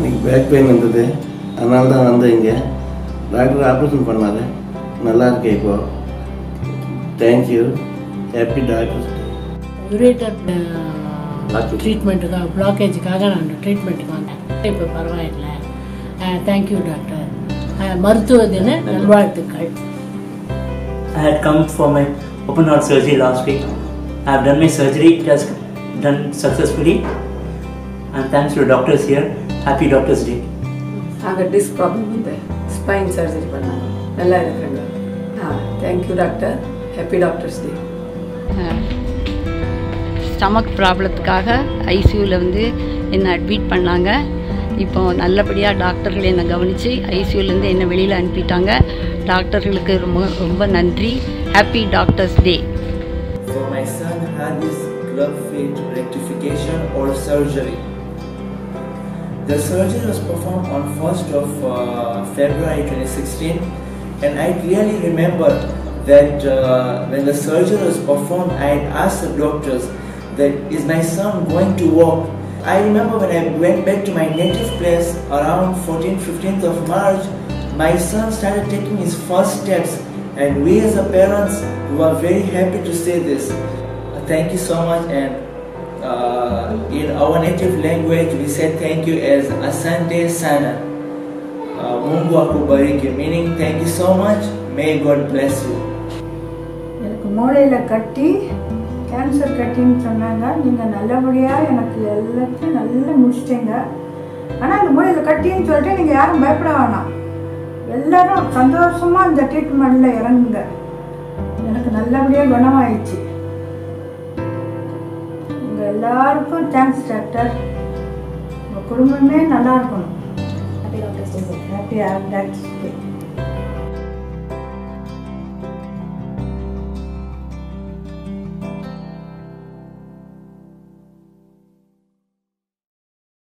இன்னைக்கு back pain இருந்தது அதனால தான் வந்தேன் இங்கே டாக்டர் ஆப்ரேஷன் பண்ணாரு நல்லா இருக்கேன் இப்போ thank you happy doctor ureter Blockage. ட்ரீட்மெண்ட்டுக்காக பிளாக்கேஜுக்காக நான் ட்ரீட்மெண்ட்டுக்கு வந்தேன் இப்போ பரவாயில்லை தேங்க்யூ டாக்டர் மருத்துவ தின நல்வாழ்த்துக்கள் I had come for my open heart surgery last week. I have done my surgery, it has done successfully. And thanks to the doctors here. Happy Doctors Day. நாங்கள் டிஸ்க் ப்ராப்ளம் வந்து spine surgery பண்ணாங்க நல்லா இருக்கிறேங்க ஆ thank you doctor happy doctors day stomach ப்ராப்ளத்துக்காக ஐசியூவில் வந்து என்னை அட்மிட் பண்ணாங்க இப்போ நல்லபடியாக டாக்டர்கள் என்னை கவனித்து ஐசியூலேருந்து என்னை வெளியில் அனுப்பிட்டாங்க டாக்டர்களுக்கு ரொம்ப ரொம்ப நன்றி happy doctors day So my son had this glove fit rectification or surgery. The surgery was performed on 1st of uh, February 2016 and I clearly remember that uh, when the surgery was performed I had asked the doctors that is my son going to walk I remember when I went back to my native place around 14th 15th of March my son started taking his first steps and we as a parents we are very happy to say this thank you so much and uh, in our native language we say thank you as asante sana uh, mungu akubariki meaning thank you so much may god bless you எனக்கு மூளையில் கட்டி cancer கட்டின்னு சொன்னாங்க நீங்கள் நல்லபடியாக எனக்கு எல்லாத்தையும் நல்லா முடிச்சிட்டீங்க ஆனால் இந்த மூளையில் கட்டின்னு சொல்லிட்டு நீங்கள் யாரும் பயப்பட வேணாம் எல்லாரும் சந்தோஷமாக இந்த ட்ரீட்மெண்ட்டில் இறங்குங்க எனக்கு நல்லபடியாக குணமாயிடுச்சு உங்கள் எல்லாருக்கும் தேங்க்ஸ் டாக்டர் உங்கள் குடும்பமே நல்லா இருக்கணும் ஹாப்பி டாக்டர்ஸ் டே